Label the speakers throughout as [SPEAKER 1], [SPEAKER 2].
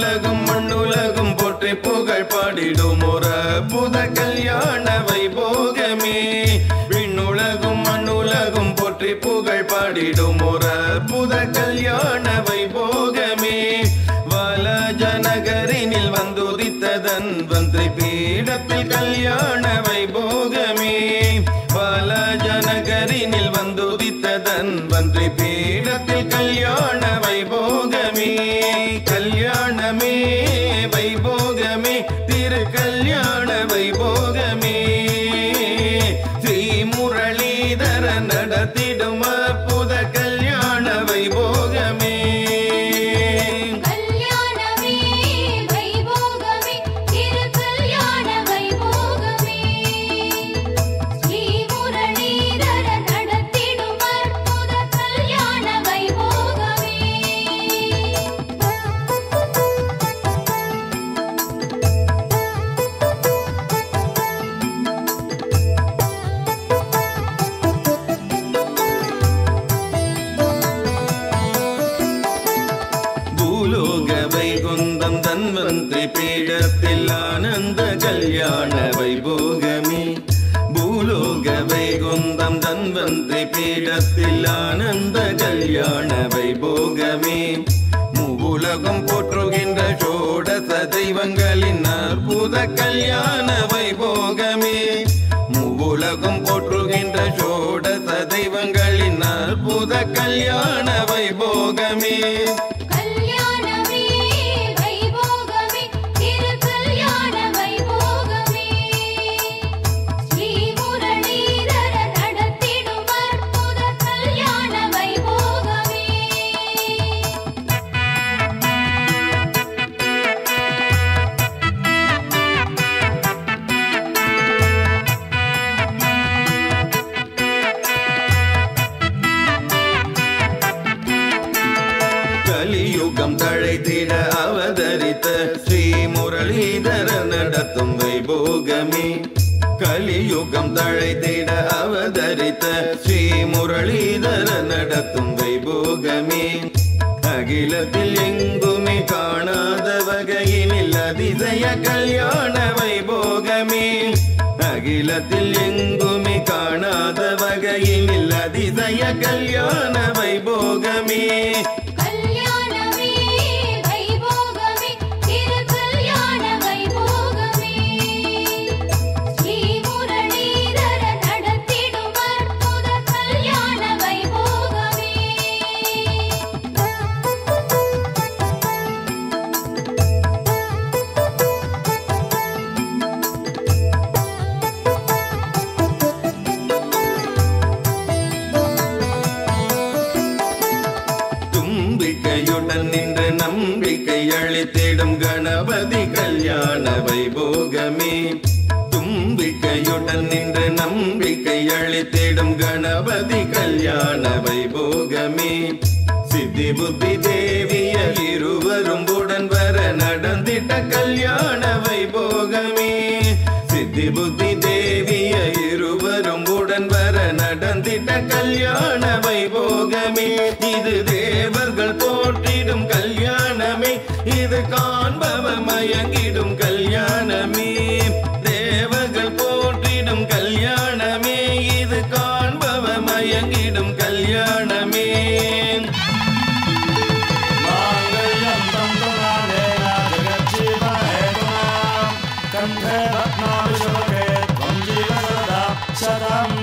[SPEAKER 1] விண்ணுலகும் மண்ணுலகும் போற்றி புகழ் பாடிடும் ஒரு புத கல்யாண வைபோகமே விண்ணுலகும் மண்ணுலகும் போற்றி புகழ் பாடிடும் ஒரு புத கல்யாண வைபோகமே வல ஜனகரினில் வந்துதித்ததன் வந்திரி பீடத்தில் கல்யாண வைபோகமே வல ஜனகரினில் வந்துதித்ததன் வந்திரி பீடத்தில் கல்யாண வைபோகமே கல்யாணமே வைபோகமே திரு கல்யாண வைபோகமே ஸ்ரீ முரளிதர நடத்திடும் அற்புத கல்யாண வைபோகமே
[SPEAKER 2] கல்யாணமே வைபோகமே திரு கல்யாண வைபோகமே ஸ்ரீ முரளிதர நடத்திடும் அற்புத கல்யாண வைபோகமே
[SPEAKER 1] பூலோக வைகுந்தம் தன்வந்திரி பீடத்தில் ஆனந்த கல்யாண வைபோகமே பூலோக வைகுந்தம் தன்வந்திரி பீடத்தில் ஆனந்த கல்யாண வைபோகமே மூவுலகம் போற்றுகின்ற சோடச தெய்வங்களின் அற்புத கல்யாண வைபோகமே மூவுலகம் போற்றுகின்ற சோடச தெய்வங்களின் அற்புத கல்யாண வைபோகமே
[SPEAKER 2] கல்யாணமே வைபோகமே திரு கல்யாண வைபோகமே ஸ்ரீ முரளிதர நடத்திடும் அற்புத கல்யாண வைபோகமே
[SPEAKER 1] கலியுகம் தழைத்திட அவதரித்த ஸ்ரீ முரளிதர நடத்தும் வைபோகமே கலியுகம் தழைத்திட அவதரித்த ஸ்ரீ முரளிதர நடத்தும் வைபோகமே அகிலத்தில் எங்குமே காணாத வகையினில் அதிசய கல்யாண வைபோகமே அகிலத்தில் எங்குமே காணாத வகையினில் அதிசய கல்யாண வைபோகமே
[SPEAKER 2] கல்யாணமே வைபோகமே திரு கல்யாண வைபோகமே ஸ்ரீ முரளிதர நடத்திடும் அற்புத கல்யாண வைபோகமே
[SPEAKER 1] தும்பிக்கையுடன் நின்று நம்பிக்கை அளித்திடும் கணபதி கல்யாண வைபோகமே தும்பிக்கையுடன் நின்று நம்பிக்கை அளித்திடும் கணபதி கல்யாண வைபோகமே சித்தி புத்தி தேவியல் இருவரும் உடன் வர நடந்திட்ட கல்யாண வைபோகமே சித்தி புத்தி தேவிய இருவரும் உடன் வர நடந்திட்ட கல்யாண வைபோகமே இது தேவர்கள் போற்றிடும் கல்யாணமே இது காண்பவர் மயங்கிடும் கல்யாணமே தேவர்கள் போற்றிடும் கல்யாணமே இது காண்பவர் மயங்கிடும் கல்யாணமே
[SPEAKER 3] माङ्गल्यं तं तुनानेन जगज्जीवहेतुना कण्ठे रत्नाभिषेके त्वं जीव सदा शतम्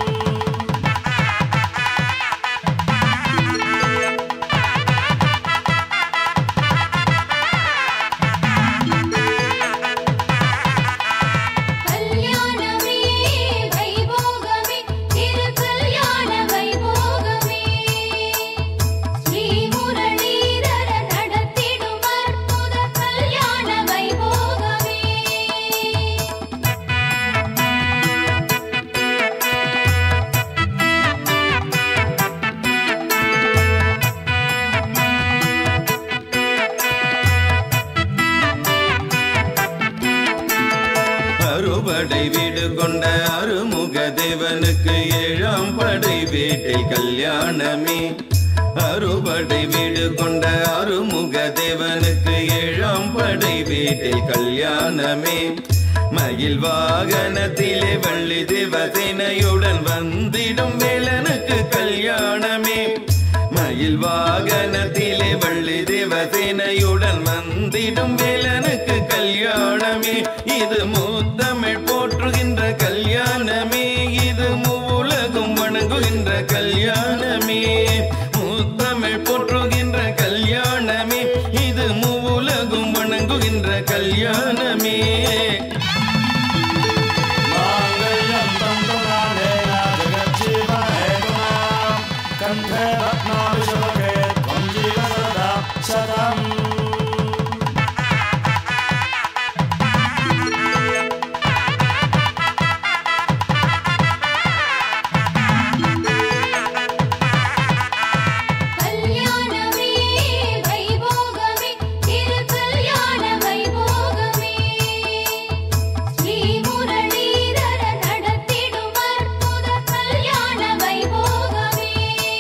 [SPEAKER 2] கல்யாணமே வைபோகமே திரு கல்யாண வைபோகமே ஸ்ரீ முரளிதர நடத்திடும் அற்புத கல்யாண வைபோகமே
[SPEAKER 1] அறுபடை வீடு கொண்ட அருமுக தேவனுக்கு ஏழாம் படை வீட்டில் கல்யாணமே அறுபடை வீடு கொண்ட அருமுக தேவனுக்கு ஏழாம் படை வீட்டில் கல்யாணமே மயில் வாகனத்திலே வள்ளி தேவசேனையுடன் வந்திடும் வேலனுக்கு கல்யாணமே மயில் வாகனத்திலே வள்ளி தேவசேனையுடன் வந்திடும் வேலனுக்கு கல்யாணமே இது மூத்தமிழ் போற்றுகின்ற கல்யாணமே இது மூவுலகும் வணங்குகின்ற கல்யாணமே மூத்தமிழ் போற்றுகின்ற கல்யாணமே இது மூவுலகும் வணங்குகின்ற கல்யாணமே
[SPEAKER 3] माङ्गल्यं तन्तुनानेन जगज्जीवहेतुना कण्ठे रत्नाभिषेके त्वं जीव सदा शतम्
[SPEAKER 2] கல்யாணமே வைபோகமே திரு கல்யாண வைபோகமே ஸ்ரீ முரளீதர நடத்திடும் அற்புத கல்யாண வைபோகமே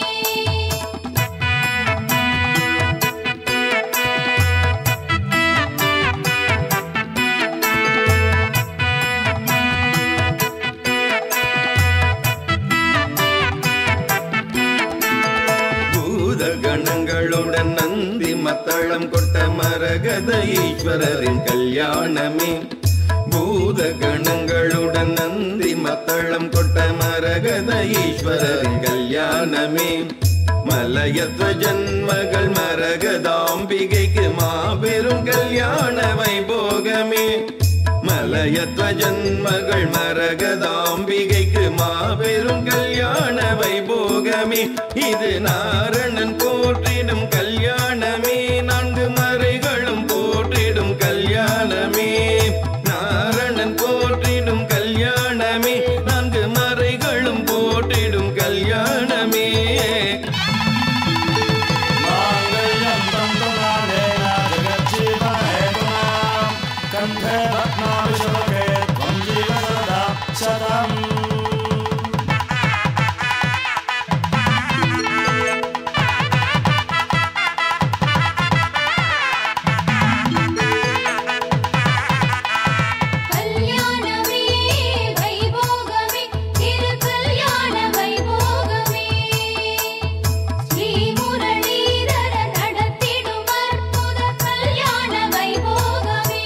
[SPEAKER 1] பூத கணங்களுடன் நந்தி மத்தளம் கொட்ட மரகத ஈஸ்வரரின் கல்யாணமே பூத கணங்களுடன் நந்தி மத்தளம் கொட்ட மரகத ஈஸ்வரரின் கல்யாணமே மலையத்வ ஜன்மகள் மரகதாம்பிகைக்கு மாபெரும் கல்யாண வைபோகமே மலையத்வ ஜன்மகள் மரகதாம்பிகைக்கு மாபெரும் கல்யாண வைபோகமே இது நாரணன் போற்றிடும் கல்யாணமே நான்கு மறைகளும் போற்றிடும் கல்யாணமே நாரணன் போற்றிடும் கல்யாணமே நான்கு மறைகளும் போற்றிடும் கல்யாணமே
[SPEAKER 3] माङ्गल्यं तन्तुनानेन जगज्जीवहेतुना कण्ठे रत्नाभिषेके त्वं जीव सदा शतम्
[SPEAKER 2] கல்யாணமே வைபோகமே திரு கல்யாண வைபோகமே ஸ்ரீ முரளீதர நடத்திடும் அற்புத கல்யாண வைபோகமே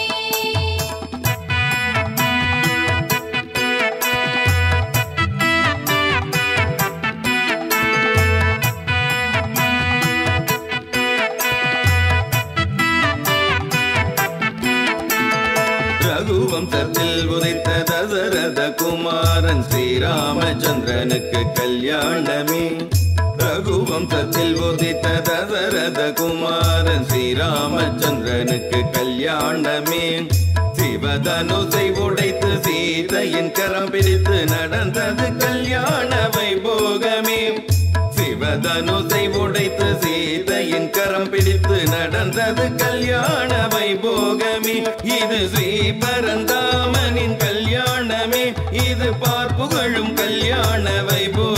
[SPEAKER 1] ரகுவம்சத்தில் உதைத்த தசரத குமாரன் ஸ்ரீராமச்சந்திரனுக்கு கல்யாணமே ரகுவம்சத்தில் உதித்த தசரத குமாரன் ஸ்ரீராமச்சந்திரனுக்கு கல்யாணமே சிவதனுசை உடைத்து சீதையின் கரம் பிடித்து நடந்தது கல்யாண வைபோகமே சிவதனுசை உடைத்து சீதையின் கரம் பிடித்து நடந்தது கல்யாண வைபோகமே இது ஸ்ரீ பரந்தாமனின் கல்யாணமே இது பார்ப்புகழும் கல்யாண வைபோகமே